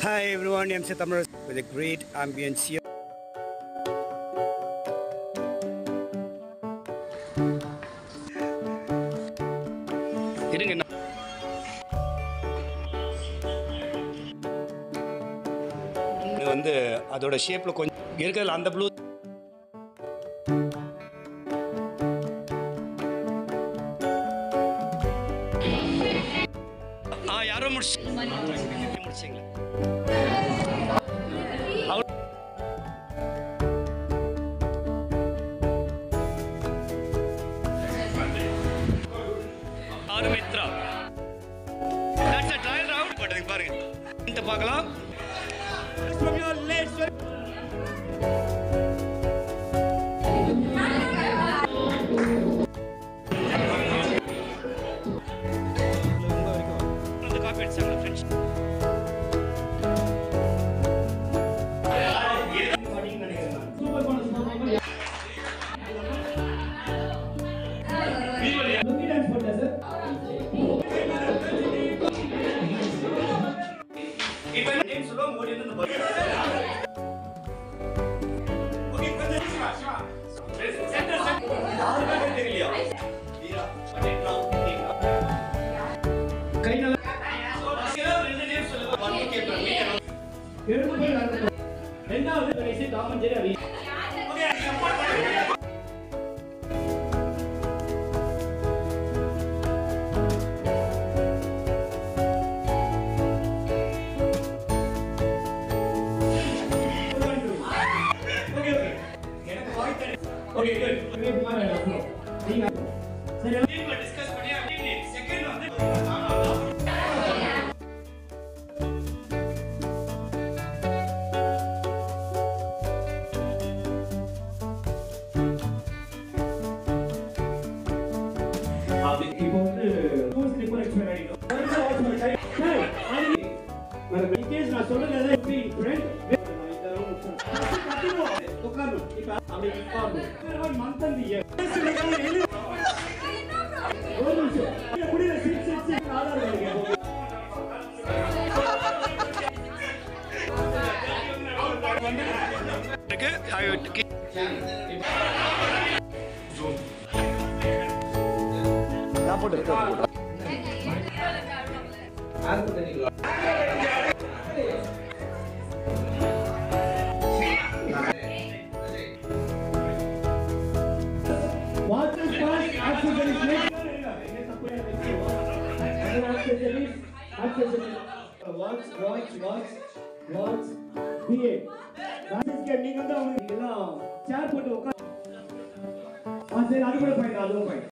Hi everyone, I'm Setamar with a great ambience here. இருங்க நான் இது வந்து அதோட ஷேப்பில் கொஞ்சம் இருக்கிறதுல அந்த ப்ளூ ஆ யாரோ முடிச்சு முடிச்சிங்களா ஆறு Mitra That's a trial round. பட்டதுக்கு பாருங்க இந்த பார்க்கலாம் From your legs. அந்த காப்பி அடிச்சாங்க ஃப்ரெண்ட்ஸ் இப்போ நேம் சொல்லுவோம் ஓடி வந்து பாருங்க ஓகே கொஞ்சம் சிவா சிவா சென்டர் சென்டர் யாருக்காக தெரியலையா வீரா பண்ணிட்டோம் கை நல்லா ரெண்டு நேம் சொல்லுங்க ஒன் கேப்பர் மீடியம் ரெண்டாவது வயசு டாமன் ஜெரி அவி ஓகே சப்போர்ட் பண்ணுங்க ஓகே ஓகே எனக்கு வாய் தரேன் ஓகே குட் நீங்க சரி டீம்ல டிஸ்கஸ் பண்ணி அப்படியே செகண்ட் வந்து அப்படி இப்போ வந்து டூ ஸ்லிப்பர் எக்ஸ்பிளைன் ஆகிடும் இன் கேஸ் நான் சொல்றது எப்படி ஃப்ரெண்ட் உட்காரணும் இப்ப அப்படி உட்காரணும் மந்த் அந்த இயர் ஒரு நிமிஷம் இல்ல, முடியல six six six Aadhaar card இருக்கு ஐ நான் போட்டு What is past accessories make? Accessories, accessories. Watch, watch, watch, watch. BA. Basket நீங்க வந்து அவங்க எல்லாம் சேர் போட்டு உட்கார் ஆ சரி அது கூட ஃபைன் அதுவும் ஃபைன்